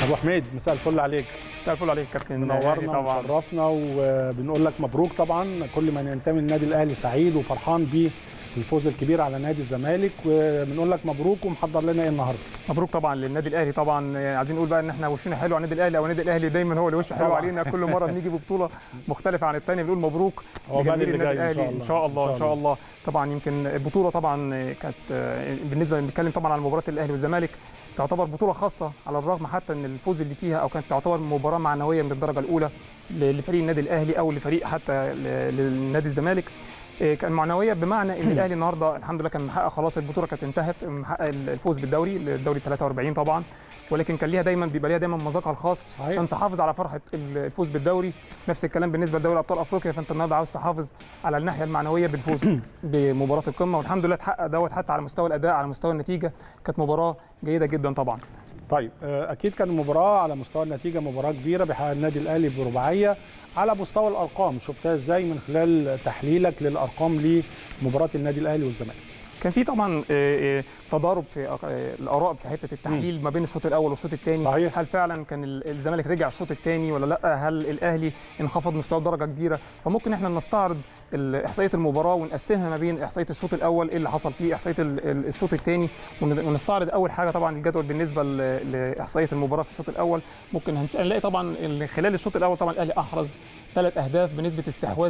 ابو حميد مساء الفل عليك مساء الفل عليك كابتن منورنا هاني طبعا وشرفنا وبنقول لك مبروك طبعا كل من ينتمي للنادي الاهلي سعيد وفرحان بيه الفوز الكبير على نادي الزمالك وبنقول لك مبروك ومحضر لنا ايه النهارده مبروك طبعا للنادي الاهلي طبعا آه، عايزين نقول بقى ان احنا وشنا حلو على النادي الاهلي او النادي الاهلي دايما هو اللي وشه حلو طبعاً. علينا كل مره بنيجي ببطوله مختلفه عن الثانيه بنقول مبروك عقبال لجماهير اللي النادي جاي إن الاهلي شاء ان الله. شاء الله إن ان شاء شاء الله طبعا يمكن البطوله طبعا آه، كانت آه، بالنسبه بنتكلم طبعا على مباراه الاهلي والزمالك تعتبر بطوله خاصه على الرغم حتى ان الفوز اللي فيها او كانت تعتبر مباراه معنويه من الدرجه الاولى ل- لفريق النادي الاهلي او لفريق حتى ل- للنادي الزمالك إيه، كان معنويه بمعنى ان الاهلي النهارده الحمد لله كان محقق خلاص البطوله كانت انتهت محقق الفوز بالدوري الدوري 43 طبعا ولكن كان ليها دايما بيبقى ليها دايما مذاقها الخاص صحيح. عشان تحافظ على فرحه الفوز بالدوري نفس الكلام بالنسبه لدوري ابطال افريقيا فانت النهارده عاوز تحافظ على الناحيه المعنويه بالفوز بمباراه القمه والحمد لله اتحقق دوت حتى على مستوى الاداء على مستوى النتيجه كانت مباراه جيده جدا طبعا طيب آه، اكيد كان مباراه على مستوى النتيجه مباراه كبيره بيحقق النادي الاهلي برباعيه على مستوى الارقام شفتها ازاي من خلال تحليلك للارقام لمباراه النادي الاهلي والزمالك كان في طبعا آه، آه، تضارب في آه، الاراء في حته التحليل ما بين الشوط الاول والشوط الثاني صحيح. هل فعلا كان ال- الزمالك رجع الشوط الثاني ولا لا هل الاهلي انخفض مستواه بدرجه كبيره فممكن احنا نستعرض ال- احصائيه المباراه ونقسمها ما بين احصائيه الشوط الاول ايه اللي حصل فيه احصائيه ال- ال- الشوط الثاني ونستعرض اول حاجه طبعا الجدول بالنسبه ل- لاحصائيه المباراه في الشوط الاول ممكن هنش- هنلاقي طبعا ال- خلال الشوط الاول طبعا الاهلي احرز ثلاث اهداف بنسبه استحواذ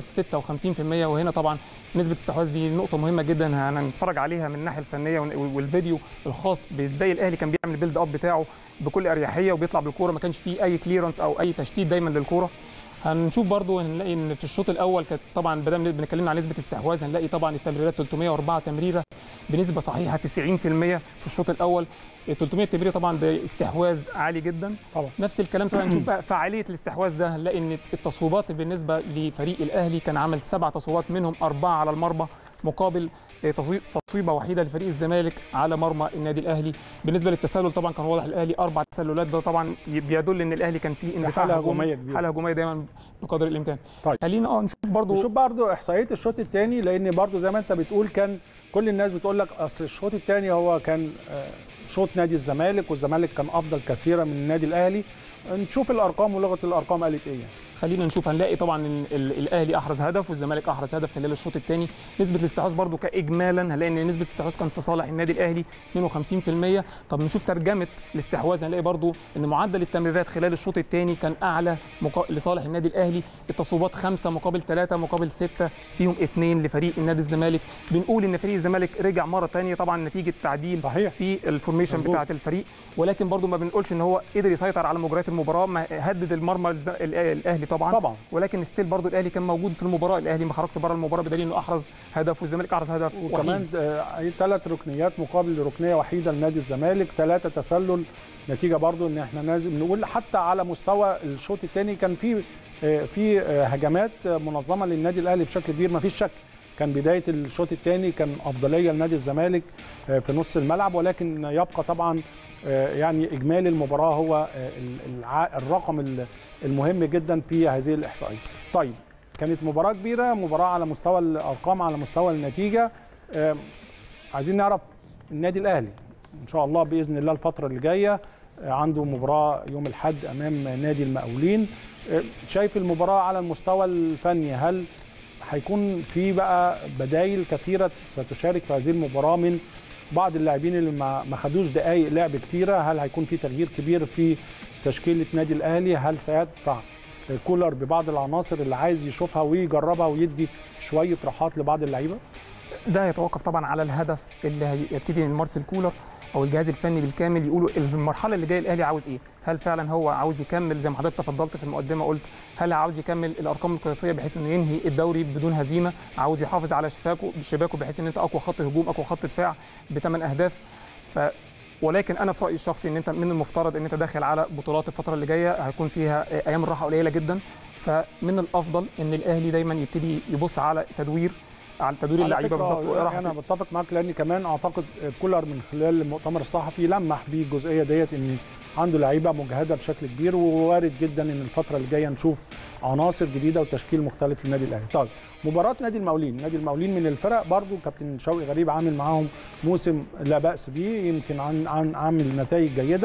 56% وهنا طبعا نسبه الاستحواذ دي نقطه مهمه جدا هنتفرج عليها من الناحيه الفنيه ون- والفيديو الخاص بازاي الاهلي كان بيعمل البيلد اب بتاعه بكل اريحيه وبيطلع بالكوره ما كانش فيه اي كليرنس او اي تشتيت دايما للكوره هنشوف برضو هنلاقي ان في الشوط الاول كانت طبعا بدل ما بنتكلم عن نسبه استحواذ هنلاقي طبعا التمريرات 304 تمريره بنسبه صحيحه 90% في الشوط الاول 300 تمريره طبعا ده استحواذ عالي جدا طبعا نفس الكلام طبعا نشوف بقى فعاليه الاستحواذ ده هنلاقي ان التصويبات بالنسبه لفريق الاهلي كان عمل سبع تصويبات منهم اربعه على المرمى مقابل تصويب- تصويبه وحيده لفريق الزمالك على مرمى النادي الاهلي بالنسبه للتسلل طبعا كان واضح الاهلي اربع تسللات ده طبعا بيدل ان الاهلي كان فيه اندفاع حالة هجومي هجومية كبيرة. حاله هجوميه دايما بقدر الامكان طيب. خلينا اه نشوف برضو نشوف برضو احصائيه الشوط الثاني لان برضو زي ما انت بتقول كان كل الناس بتقول لك اصل الشوط الثاني هو كان آه، شوط نادي الزمالك والزمالك كان افضل كثيرا من النادي الاهلي نشوف الارقام ولغه الارقام قالت ايه يعني. خلينا نشوف هنلاقي طبعا ال- ال- الاهلي احرز هدف والزمالك احرز هدف خلال الشوط الثاني نسبه الاستحواذ برضو كاجمالا هنلاقي ان نسبه الاستحواذ كان في صالح النادي الاهلي 52% طب نشوف ترجمه الاستحواذ هنلاقي برضو ان معدل التمريرات خلال الشوط الثاني كان اعلى مقا... لصالح النادي الاهلي التصويبات خمسة مقابل ثلاثة مقابل ستة فيهم اثنين لفريق النادي الزمالك بنقول ان فريق الزمالك رجع مره ثانيه طبعا نتيجه تعديل صحيح. في الفورميشن مظبوط. بتاعه الفريق ولكن برضو ما بنقولش ان هو قدر يسيطر على مجريات المباراه ما هدد المرمى الز- الأ- الاهلي طبعا طبعا ولكن ستيل برضو الاهلي كان موجود في المباراه الاهلي ما خرجش بره المباراه بدليل انه احرز هدف والزمالك احرز هدف وكمان وحيد. ثلاث ركنيات مقابل ركنيه وحيده لنادي الزمالك ثلاثه تسلل نتيجه برضو ان احنا لازم نقول حتى على مستوى الشوط الثاني كان في آه، في آه، هجمات آه، منظمه للنادي الاهلي بشكل كبير ما فيش شك كان بدايه الشوط الثاني كان افضليه لنادي الزمالك آه، في نص الملعب ولكن يبقى طبعا آه، يعني اجمالي المباراه هو آه، ال- الع- الرقم ال- المهم جدا في هذه الاحصائيه. طيب كانت مباراه كبيره مباراه على مستوى الارقام على مستوى النتيجه آه، عايزين نعرف النادي الاهلي ان شاء الله باذن الله الفتره اللي جايه آه، عنده مباراه يوم الاحد امام نادي المقاولين آه، شايف المباراه على المستوى الفني هل هيكون في بقى بدايل كثيره ستشارك في هذه المباراه من بعض اللاعبين اللي ما ما خدوش دقائق لعب كثيره هل هيكون في تغيير كبير في تشكيله نادي الاهلي هل سيدفع كولر ببعض العناصر اللي عايز يشوفها ويجربها ويدي شويه راحات لبعض اللعيبه ده يتوقف طبعا على الهدف اللي هيبتدي من مارسيل كولر او الجهاز الفني بالكامل يقولوا المرحله اللي جايه الاهلي عاوز ايه هل فعلا هو عاوز يكمل زي ما حضرتك تفضلت في المقدمه قلت هل عاوز يكمل الارقام القياسيه بحيث انه ينهي الدوري بدون هزيمه عاوز يحافظ على شباكه شباكه بحيث ان انت اقوى خط هجوم اقوى خط دفاع بثمان اهداف ف ولكن انا في رايي الشخصي ان انت من المفترض ان انت داخل على بطولات الفتره اللي جايه هيكون فيها ايام الراحه قليله جدا فمن الافضل ان الاهلي دايما يبتدي يبص على تدوير على تدوير على اللعيبه فكرة بالظبط وراحة انا بتفق معاك لان كمان اعتقد كولر من خلال المؤتمر الصحفي لمح بالجزئيه ديت ان عنده لعيبه مجهده بشكل كبير ووارد جدا ان الفتره اللي جايه نشوف عناصر جديده وتشكيل مختلف للنادي الاهلي. طيب مباراه نادي المقاولين، نادي المقاولين من الفرق برضو كابتن شوقي غريب عامل معاهم موسم لا باس به يمكن عن عن عامل نتائج جيده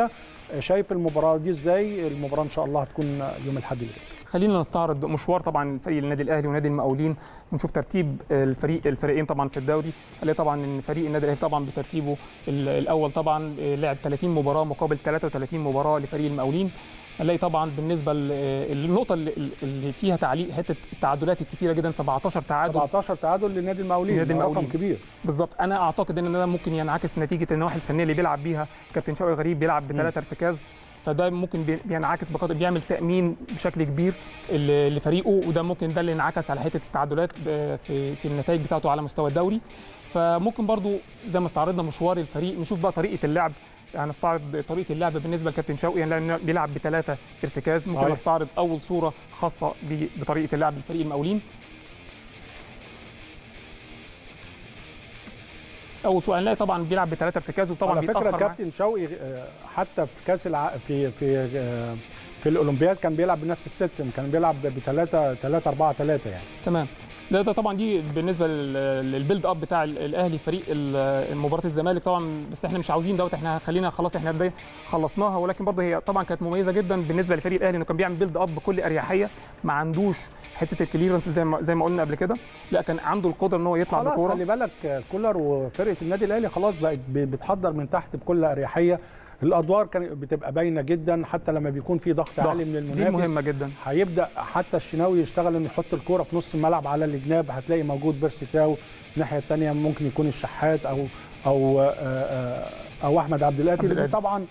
شايف المباراه دي ازاي المباراه ان شاء الله هتكون يوم الاحد اللي جاي خلينا نستعرض مشوار طبعا فريق النادي الاهلي ونادي المقاولين ونشوف ترتيب الفريق الفريقين طبعا في الدوري هنلاقي طبعا ان فريق النادي الاهلي طبعا بترتيبه ال- الاول طبعا لعب 30 مباراه مقابل 33 مباراه لفريق المقاولين هنلاقي طبعا بالنسبه ل- النقطه اللي اللي فيها تعليق حته التعادلات الكتيره جدا 17 تعادل 17 تعادل لنادي المقاولين لنادي ده رقم المقاولين. كبير بالظبط انا اعتقد ان ده ممكن ينعكس نتيجه النواحي الفنيه اللي بيلعب بيها كابتن شوقي غريب بيلعب بثلاثه ارتكاز فده ممكن بي- بينعكس بقدر بيعمل تامين بشكل كبير ل- لفريقه وده ممكن ده اللي انعكس على حته التعادلات ب- في في النتائج بتاعته على مستوى الدوري فممكن برضو زي ما استعرضنا مشوار الفريق نشوف بقى طريقه اللعب هنستعرض طريقه اللعب بالنسبه لكابتن شوقي لان بيلعب بثلاثه ارتكاز ممكن صحيح. نستعرض اول صوره خاصه ب- بطريقه اللعب لفريق المقاولين اول صوره هنلاقي طبعا بيلعب بثلاثه ارتكاز وطبعا على بيتاخر فكره معاه. كابتن شوقي آه، حتى في كاس الع... في في آه، في الاولمبياد كان بيلعب بنفس السيستم كان بيلعب بثلاثة 3 4 3 يعني تمام ده ده طبعا دي بالنسبه لل- للبيلد اب بتاع ال- الاهلي فريق ال- مباراه الزمالك طبعا بس احنا مش عاوزين دوت احنا خلينا خلاص احنا بدايه خلصناها ولكن برضه هي طبعا كانت مميزه جدا بالنسبه لفريق الاهلي انه كان بيعمل بيلد اب بكل اريحيه ما عندوش حته الكليرنس زي ما زي ما قلنا قبل كده لا كان عنده القدره ان هو يطلع خلاص بكوره خلي بالك آه، كولر وفرقه النادي الاهلي خلاص بقت ب- بتحضر من تحت بكل اريحيه الادوار كانت بتبقى باينه جدا حتى لما بيكون في ضغط, ضغط. عالي من دي المنافس مهمه جدا هيبدا حتى الشناوي يشتغل انه يحط الكوره في نص الملعب على الجناب هتلاقي موجود بيرسي تاو الناحيه الثانيه ممكن يكون الشحات او او آه، آه، او احمد عبد القادر عبد دي القادر. طبعا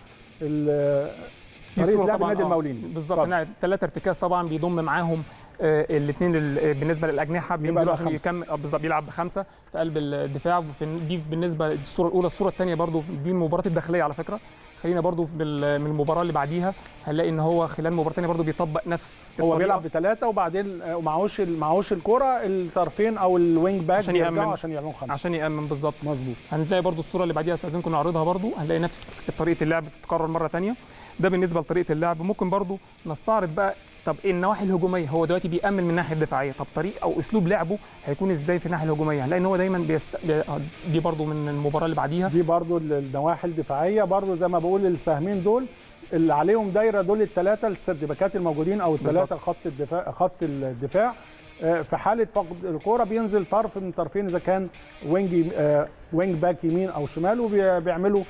ال- دي طريقه الصورة لعب طبعاً، النادي آه، المقاولين بالظبط اتفضل. ثلاثة ارتكاز طبعا بيضم معاهم الاثنين بالنسبه للاجنحه بينزلوا بقى عشان خمسة. يكمل آه، بالظبط بيلعب بخمسه في قلب الدفاع وفي دي بالنسبه للصوره الاولى الصوره الثانيه برضو دي المباراه الداخليه على فكره خلينا برضو بال- من المباراه اللي بعديها هنلاقي ان هو خلال المباراه الثانيه برضو بيطبق نفس هو الطريقة. بيلعب بثلاثه وبعدين آه، معهوش ال- معهوش الكوره الطرفين او الوينج باك عشان بيرجعوا يأمن. عشان يعملوا خمسه عشان يامن بالظبط مظبوط هنلاقي برضو الصوره اللي بعديها استاذنكم نعرضها برضو هنلاقي نفس طريقه اللعب بتتكرر مره ثانيه ده بالنسبه لطريقه اللعب ممكن برضو نستعرض بقى طب إيه النواحي الهجوميه هو دلوقتي بيامن من الناحيه الدفاعيه طب طريق او اسلوب لعبه هيكون ازاي في الناحيه الهجوميه هنلاقي ان هو دايما بيست... بي- آه، دي برضو من المباراه اللي بعديها دي برضو ال- النواحي الدفاعيه برضو زي ما بقول السهمين دول اللي عليهم دايره دول الثلاثه السردباكات الموجودين او الثلاثه بالظبط. خط الدفاع خط الدفاع آه، في حاله فقد الكوره بينزل طرف من طرفين اذا كان وينج آه، وينج باك يمين او شمال وبيعملوا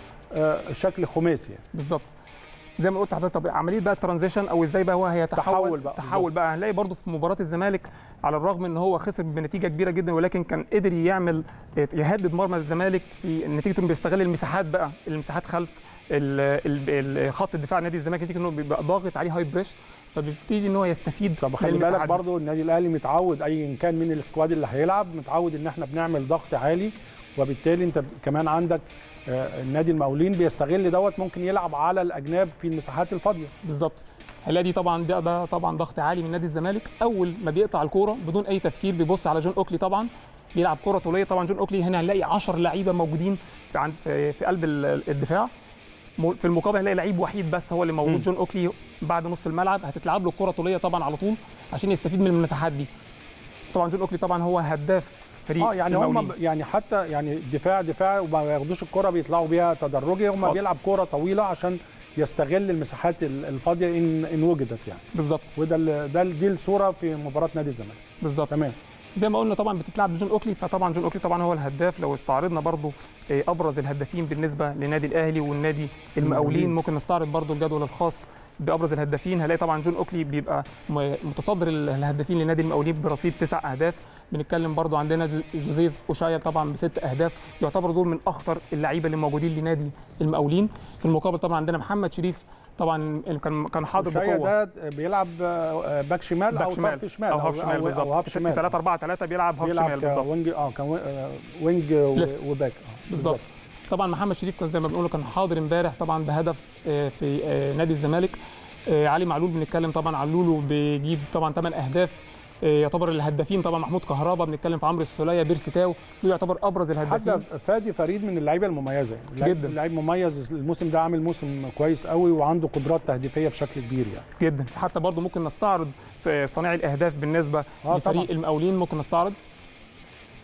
شكل خماسي يعني. بالظبط زي ما قلت لحضرتك طب عمليه بقى الترانزيشن او ازاي بقى هو هيتحول تحول بقى، تحول بقى هنلاقي برضو في مباراه الزمالك على الرغم ان هو خسر بنتيجه كبيره جدا ولكن كان قدر يعمل يهدد مرمى الزمالك في نتيجه انه بيستغل المساحات بقى المساحات خلف ال- ال- ال- خط الدفاع نادي الزمالك نتيجه انه بيبقى ضاغط عليه هاي بريش فبيبتدي ان هو يستفيد طب من خلي بالك المساحات دي. برضو النادي الاهلي متعود ايا كان من السكواد اللي هيلعب متعود ان احنا بنعمل ضغط عالي وبالتالي انت كمان عندك آه، النادي المقاولين بيستغل دوت ممكن يلعب على الاجناب في المساحات الفاضيه بالظبط هنلاقي دي طبعا ده, ده طبعا ضغط عالي من نادي الزمالك اول ما بيقطع الكوره بدون اي تفكير بيبص على جون اوكلي طبعا بيلعب كره طوليه طبعا جون اوكلي هنا هنلاقي 10 لعيبه موجودين في عند في, في قلب ال- الدفاع م- في المقابل هنلاقي لعيب وحيد بس هو اللي موجود مم. جون اوكلي بعد نص الملعب هتتلعب له الكره طوليه طبعا على طول عشان يستفيد من المساحات دي طبعا جون اوكلي طبعا هو هداف فريق اه يعني هم المقاولين. يعني حتى يعني دفاع دفاع وما ياخدوش الكره بيطلعوا بيها تدرجي هم خاطر. بيلعب كره طويله عشان يستغل المساحات ال- الفاضيه ان ان وجدت يعني بالظبط وده ال- ده ال- دي الصوره في مباراه نادي الزمالك بالظبط تمام زي ما قلنا طبعا بتتلعب لجون اوكلي فطبعا جون اوكلي طبعا هو الهداف لو استعرضنا برضو آه، ابرز الهدافين بالنسبه لنادي الاهلي والنادي المقاولين المقاولين. ممكن نستعرض برضو الجدول الخاص بابرز الهدافين هنلاقي طبعا جون اوكلي بيبقى م- متصدر ال- الهدافين لنادي المقاولين برصيد تسع اهداف بنتكلم برضو عندنا جو- جوزيف اوشايا طبعا بست اهداف يعتبر دول من اخطر اللعيبه اللي موجودين لنادي المقاولين في المقابل طبعا عندنا محمد شريف طبعا اللي كان كان حاضر شاية بقوه ده بيلعب آه، باك شمال باك او شمال طرف شمال او هاف شمال او بالظبط هاف في شمال 3 4 3 بيلعب هاف شمال بيلعب بالظبط وينج اه كان وي- آه، وينج و- ليفت. وباك آه، بالظبط طبعا محمد شريف كان زي ما بنقول كان حاضر امبارح طبعا بهدف آه، في آه، نادي الزمالك آه، علي معلول بنتكلم طبعا عن لولو بيجيب طبعا 8 اهداف آه، يعتبر الهدافين طبعا محمود كهربا بنتكلم في عمرو السوليه بيرسي تاو دول يعتبر ابرز الهدافين حتى فادي فريد من اللعيبه المميزه يعني اللعيب- جداً. اللعيب مميز الموسم ده عامل موسم كويس قوي وعنده قدرات تهديفيه بشكل كبير يعني جدا حتى برضو ممكن نستعرض ص- صانعي الاهداف بالنسبه آه، لفريق طبعاً. المقاولين ممكن نستعرض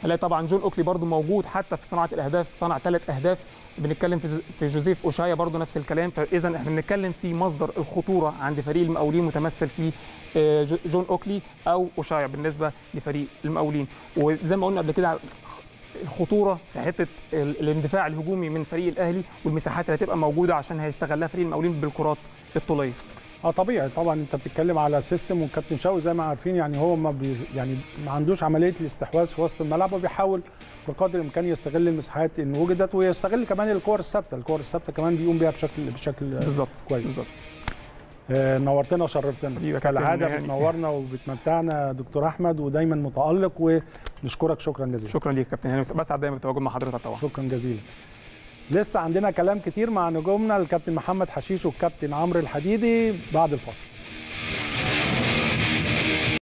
هنلاقي طبعا جون اوكلي برضو موجود حتى في صناعه الاهداف صنع ثلاث اهداف بنتكلم في في جوزيف اوشايا برضو نفس الكلام فاذا احنا بنتكلم في مصدر الخطوره عند فريق المقاولين متمثل في آه، جو- جون اوكلي او اوشايا بالنسبه لفريق المقاولين وزي ما قلنا قبل كده الخطوره في حته ال- الاندفاع الهجومي من فريق الاهلي والمساحات اللي هتبقى موجوده عشان هيستغلها فريق المقاولين بالكرات الطوليه اه طبيعي طبعا انت بتتكلم على سيستم والكابتن شوقي زي ما عارفين يعني هو ما بيز يعني ما عندوش عمليه الاستحواذ في وسط الملعب وبيحاول بقدر الامكان يستغل المساحات ان وجدت ويستغل كمان الكور الثابته الكور الثابته كمان بيقوم بيها بشكل بشكل بالظبط كويس. بالظبط آه، نورتنا وشرفتنا حبيبي يا كابتن كالعاده يعني. بتنورنا وبتمتعنا دكتور احمد ودايما متالق ونشكرك شكرا جزيلا شكرا ليك يا كابتن هاني بسعد دايما بالتواجد مع حضرتك طبعا شكرا جزيلا لسه عندنا كلام كتير مع نجومنا الكابتن محمد حشيش والكابتن عمرو الحديدي بعد الفاصل